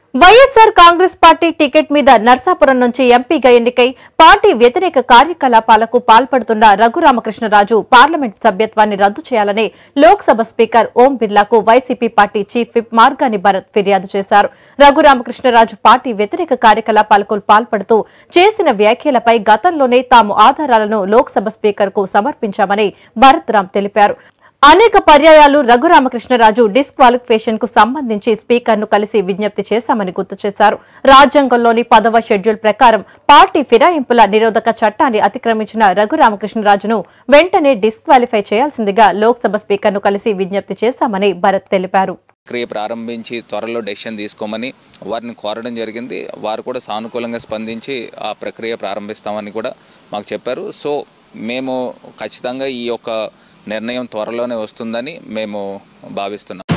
YSR Congress party ticket మీద నర్సాపురం నుంచి ఎంపీగా ఎన్నికై పార్టీ వ్యతిరేక కార్యకలాపాలకు పాల్పడుతున్న రఘురామకృష్ణరాజు పార్లమెంట్ సభ్యత్వాన్ని రద్దు చేయాలని లోక్సభ స్పీకర్ ఓం బిర్లాకు YCP party chief whip Margani Bharat ఫిర్యాదు చేశారు రఘురామకృష్ణరాజు పార్టీ వ్యతిరేక కార్యకలాపాలకు పాల్పడుతూ చేసిన వ్యాఖ్యలపై గతంలోనే తాము ఆధారాలను లోక్సభ స్పీకర్ కు సమర్పించామని భరత్ రామ్ తెలిపారు అనేక పర్యాయాలు రఘురామకృష్ణరాజు డిస్క్వాలిఫికేషన్ కు సంబంధించి స్పీకర్ ను కలిసి విజ్ఞప్తి చేశామని గుర్తు చేశారు రాజ్యాంగంలోని పదవ షెడ్యూల్ ప్రకారం పార్టీ ఫిరాయింపుల నిరోధక చట్టాన్ని అతిక్రమించిన రఘురామకృష్ణరాజును వెంటనే డిస్క్వాలిఫై చేయాల్సిందిగా లోక్సభ స్పీకర్ ను కలిసి విజ్ఞప్తి చేశామని భరత్ తెలిపారు ప్రక్రియ ప్రారంభించి త్వరలో డెసిషన్ తీసుకోమని వారిని కోరడం జరిగింది వారు కూడా సానుకూలంగా స్పందించి ఆ ప్రక్రియ ప్రారంభిస్తామని కూడా మాకు చెప్పారు సో మేము ఖచ్చితంగా ఈ యొక్క నిర్ణయం త్వరలోనే వస్తుందని మేము భావిస్తున్నాం